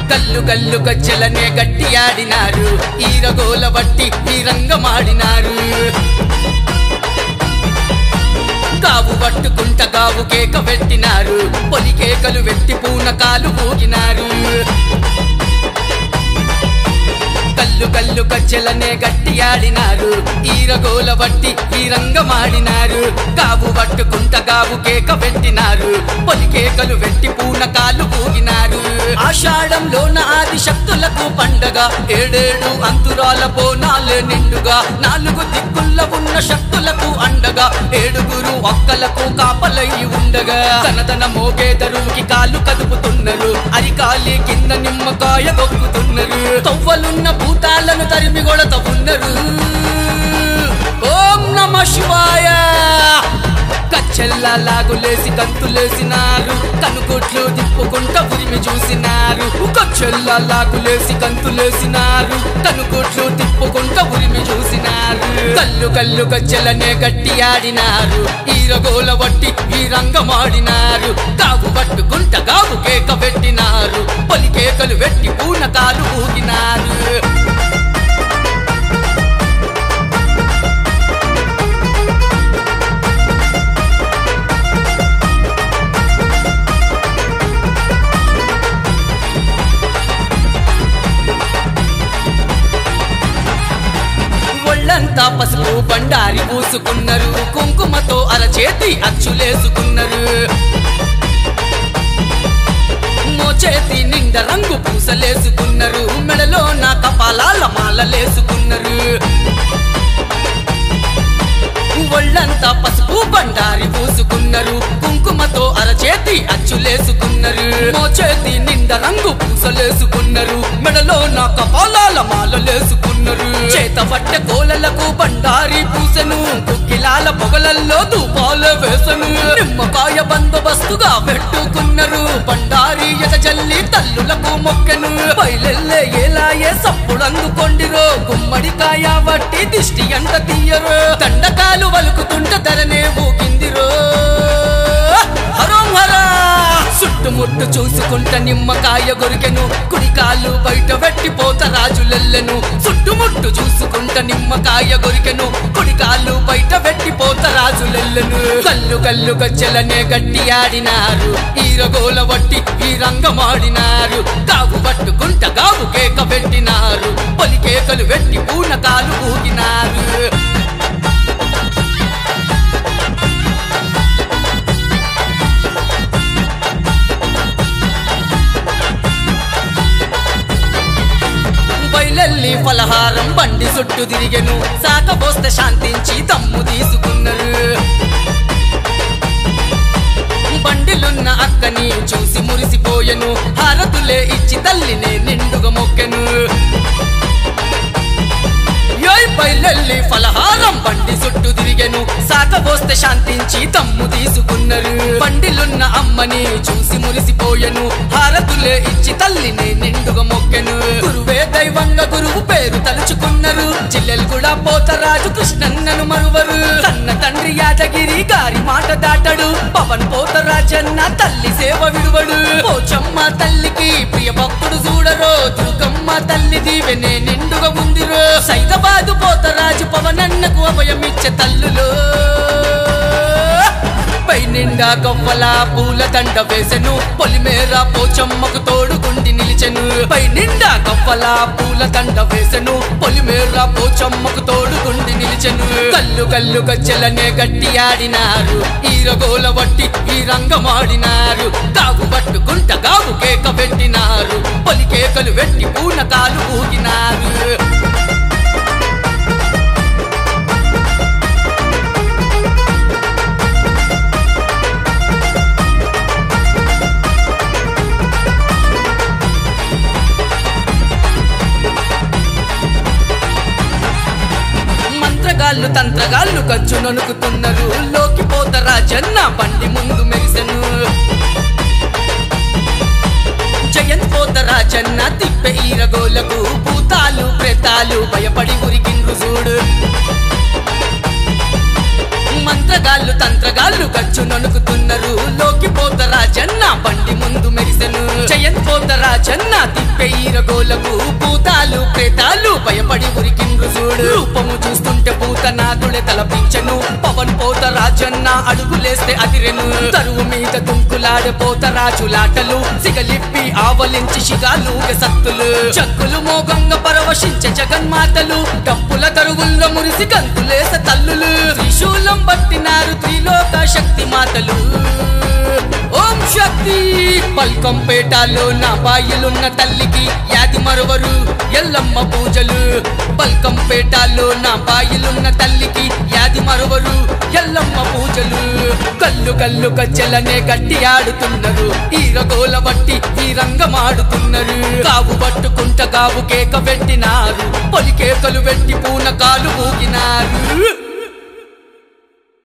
గల్లు గల్లు గజ్జలనే గట్టి ఆడినారు ఈరగోల బట్టి వీరంగమాడినారు గావు పట్టుకుంట గావు కేక పెట్టినారు పొలి కేకలు వెట్టి పూనకాలు ఊగినారు కల్లు కల్లు గజ్జలనే గట్టి ఆడినారు ఈరగోల బట్టి వీరంగమాడినారు గావు పట్టుకుంట గావు కేక పెట్టినారు పొలి కేకలు వెట్టి పూనకాలు ఊగినారు ఆషాఢంలోన ఆది శక్తులకు పండగ ఏడేడు అంతురాల బోనాలే నిండుగా నాలుగు దిక్కుల్ల ఉన్న శక్తులకు అండగా ఏడుగురు ఒక్కలకు కాపలై ఉండగా తనదన మోగే దరువుకి కాళ్ళు కదుపుతున్నారు అరికాలి కింద నిమ్మకాయ దొక్కుతున్నారు తవ్వలున్న భూతాలను తరిమి కొడత ఉన్నారు ఓం నమ శివాయ కచ్చెల్లా లాగులేసి గంతులేసినారు కనుకొట్లు తిప్పుకుంటా ఉరిమి చూసినారు కచ్చెల్లా లాగులేసి గంతులేసినారు కనుకొట్లు తిప్పుకుంటా ఉరిమి చూసినారు కల్లు కల్లు గజ్జలనే గట్టి ఆడినారు ఈరగోల వట్టి వీరంగమాడినారు కావు పట్టుకుంట గావు కేక పెట్టినారు పొలి కేకలు వెట్టి పూనకాలు ఊగినారు ఒళ్ళంతా పసుపు బండారి పూసుకున్నారు కుంకుమతో అరచేతి అచ్చులేసుకున్నారు మోచేతి నిండా రంగు పూసలేసుకున్నారు మెడలో నా కపాలాల మాలలేసుకున్నారు ఒళ్ళంతా పసుపు బండారి పూసుకున్నారు కుంకుమతో అరచేతి అచ్చులేసుకున్నారు మోచేతి నిండా రంగు పూసలేసుకున్నారు మెడలో నా కపాలాల మాలలేసుకున్నారు చేత పట్ట కోలలకు బండారి పూసను కుక్కిలాల పొగలల్లో ధూపాల వేసను నిమ్మకాయ బందోబస్తుగా పెట్టుకున్నారు బండారి ఎగజల్లి తల్లులకు మొక్కెను బయలెల్లే ఏలాయే సప్పుడు అందుకొండిరో గుమ్మడికాయ వట్టి దిష్టి అంట తీయరు దండకాలు వలుకుతుంట ధరనే ఊగిందిరో హరోం హరా చుట్టుముట్టు చూసుకుంట నిమ్మకాయ గొరికెను కుడికాలు బయట పెట్టిపోత రాజులెల్లెను చుట్టుముట్టు చూసుకుంట నిమ్మకాయ గొరికెను కుడికాలు బయట పెట్టిపోత రాజులెల్లెను కల్లు కల్లు గజ్జలనే గట్టి ఆడినారు ఈరగోల వట్టి వీరంగమాడినారు గావు పట్టుకుంట గావు కేక పెట్టినారు పొలి కేకలు వెట్టి పూనకాలు ఊగినారు బయలెల్లి ఫలహారం బండి చుట్టూ తిరిగెను సాకపోస్తే శాంతించి తమ్ము తీసుకున్నారు బండిలున్న అక్కని చూసి మురిసిపోయెను హారతులే ఇచ్చి తల్లినే నిండుగా మొక్కెను యోయ్ బయలెల్లి ఫలహారం బండి చుట్టూ తిరిగెను సాకపోస్తే శాంతించి తమ్ము తీసుకున్నారు బండిలున్న అమ్మని చూసి మురిసిపోయెను హారతులే ఇచ్చి తల్లిని నిండుగా మొక్కెను గురువే దైవంగా గురువు పేరు తలుచుకున్నారు జిల్లెలు కూడా పోతరాజు కృష్ణన్నను మరువరు తన్న తండ్రి యాదగిరి గారి మాట దాటడు పవన్ పోతరాజన్న తల్లి సేవ విడువడు పోచమ్మ తల్లికి ప్రియ భక్తుడు చూడరో దుర్గమ్మ తల్లి దీవెనే నిండుగా ఉందిరో సైదాబాదు పోతరాజు పవనన్నకు అభయమిచ్చే తల్లులో పై నిండా గవ్వల పూల దండ వేసెను పొలిమేర పోచమ్మకు తోడుగుండి నిలిచెను పై నిండా గవ్వల పూల దండ వేసెను పొలిమేర పోచమ్మకు తోడుగుండి నిలిచెను కల్లు కల్లు గజ్జలనే గట్టి ఆడినారు ఈరగోల వట్టి వీరంగమాడినారు గాగు పట్టుకుంట గాగు కేక పెట్టినారు పొలి కేకలు వెట్టి పూనకాలు ఊగినారు మంత్రగాళ్ళు తంత్రగాళ్ళు గజ్జు నొనుకుతున్నారు లోకి పోతరా జన్న బండి ముందు మెరిసెను జయంత్ పోతరా జన్న తిప్పే ఈరగోలకు భూతాలు ప్రేతాలు భయపడి ఉరికిండ్రు చూడు మంత్రగాళ్ళు తంత్రగాళ్ళు గచ్చు నొనుకుతున్నారు లోకి పోతరా జన్న బండి ముందు మెరిసెను జయంత్ పోతరా జన్న తిప్పే ప్రేతాలు భయపడి ఉరికిండ్రు చూడు రూపము చూస్తుంటే భూతనాథుడే తలపించను పవన్ పోత రాజన్న అడుగులేస్తే అదిరెను తరువు మీద దుంకులాడే పోత రాజులాటలు సిగలిప్పి ఆవలించి శిగాలుగే సత్తులు చక్కులు మోగంగ పరవశించే జగన్మాతలు డప్పుల తరుగుల్లో మురిసి గంతులేస తల్లులు త్రిశూలం పట్టినారు త్రిలోక శక్తి మాతలు ఓం శక్తి పల్కంపేటలో నా బాయిలున్న తల్లికి యాది మరవరు ఎల్లమ్మ పూజలు పల్కంపేటలో నా బాయిలున్న తల్లికి యాది మరవరు ఎల్లమ్మ పూజలు కల్లు కల్లు కచ్చెలనే గట్టి ఆడుతున్నారు ఈరగోల బట్టి వీరంగమాడుతున్నారు కావు పట్టుకుంట కావు కేక పెట్టినారు పొలి కేకలు పెట్టి పూన కాలు